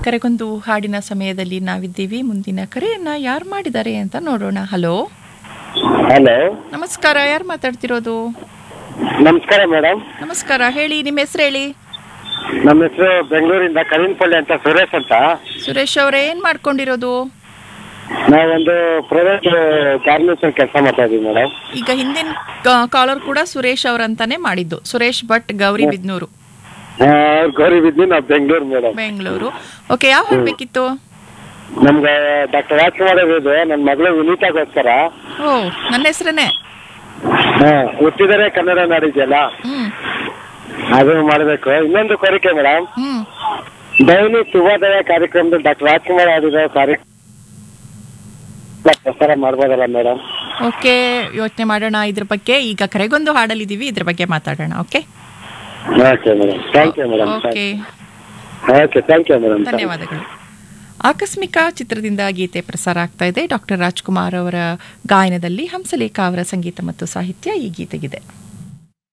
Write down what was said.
ಕರೆಗೊಂದು ಹಾಡಿನ ಸಮಯದಲ್ಲಿ ನಾವಿದ್ದೀವಿ ಮುಂದಿನ ಕರೆಯನ್ನ ಯಾರು ಮಾಡಿದ್ದಾರೆ ಅಂತ ನೋಡೋಣ ಹಲೋ ಹಲೋ ನಮಸ್ಕಾರ ಯಾರು ಮಾತಾಡ್ತಿರೋದು ನಮಸ್ಕಾರ ಮೇಡಮ್ ನಮಸ್ಕಾರ ಹೇಳಿ ನಿಮ್ಮ ಹೆಸರು ಹೇಳಿ ನಮ್ಮ ಹೆಸರು ಬೆಂಗಳೂರಿಂದ ಕರೀನ್ಪಳ್ಳಿ ಅಂತ ಸುರೇಶ್ ಅಂತ ಸುರೇಶ್ ಅವರೇ ಏನ್ ಮಾಡ್ಕೊಂಡಿರೋದು ನಾವೊಂದು ಪ್ರೈವೇಟ್ ಗಾರ್ಮೆಂಟ್ಸ್ ಕೆಲಸ ಮಾಡ್ತಾ ಇದೀವಿ ಮೇಡಮ್ ಈಗ ಹಿಂದಿನ ಕಾಲರ್ ಕೂಡ ಸುರೇಶ್ ಅವರಂತಾನೆ ಮಾಡಿದ್ದು ಸುರೇಶ್ ಭಟ್ ಗೌರಿ ಬಿದ್ನೂರು ಅವ್ರು ಗೌರಿ ಬಿದ್ದಿ ನಾವು ಬೆಂಗಳೂರು ಮೇಡಮ್ ಬೆಂಗಳೂರು ಓಕೆ ಯಾವ ಹಾಡ್ ಬೇಕಿತ್ತು ನಮ್ಗೆ ಡಾಕ್ಟರ್ ರಾಜ್ಕುಮಾರ್ ಇದು ನನ್ನ ಮಗಳು ವಿನೀತಾಗೋಸ್ಕರ ಓ ನನ್ನ ಹೆಸರೇನೆ ಹಾ ಹುಟ್ಟಿದರೆ ಕನ್ನಡ ನಾಡಿದೆಯಲ್ಲ ಹ್ಮ್ ಅದು ಮಾಡಬೇಕು ಇನ್ನೊಂದು ಕೋರಿಕೆ ಮೇಡಮ್ ಹ್ಮ್ ಡೈಲಿ ಶುಭೋದಯ ಕಾರ್ಯಕ್ರಮದಲ್ಲಿ ಡಾಕ್ಟರ್ ರಾಜ್ಕುಮಾರ್ ಆಡಿರೋ ಕಾರ್ಯಕ್ರಮ ಪ್ರಸಾರ ಮಾಡ್ಬೋದಲ್ಲ ಮೇಡಮ್ ಓಕೆ ಯೋಚನೆ ಮಾಡೋಣ ಇದ್ರ ಬಗ್ಗೆ ಈಗ ಕರೆಗೊಂದು ಹಾಡಲಿದ್ದೀವಿ ಇದ್ರ ಬಗ್ಗೆ ಮಾತಾಡೋಣ okay okay madam thank you madam okay okay thank you madam ಧನ್ಯವಾದಗಳು ಆಕಸ್ಮಿಕ ಚಿತ್ರದಿಂದ ಗೀತೆ ಪ್ರಸಾರ ಆಗ್ತಾ ಇದೆ ಡಾಕ್ಟರ್ ರಾಜ್ಕುಮಾರ್ ಅವರ ಗಾಯನದಲ್ಲಿ ಹಂಸಲೇಖ ಅವರ ಸಂಗೀತ ಮತ್ತು ಸಾಹಿತ್ಯ ಈ ಗೀತೆಗಿದೆ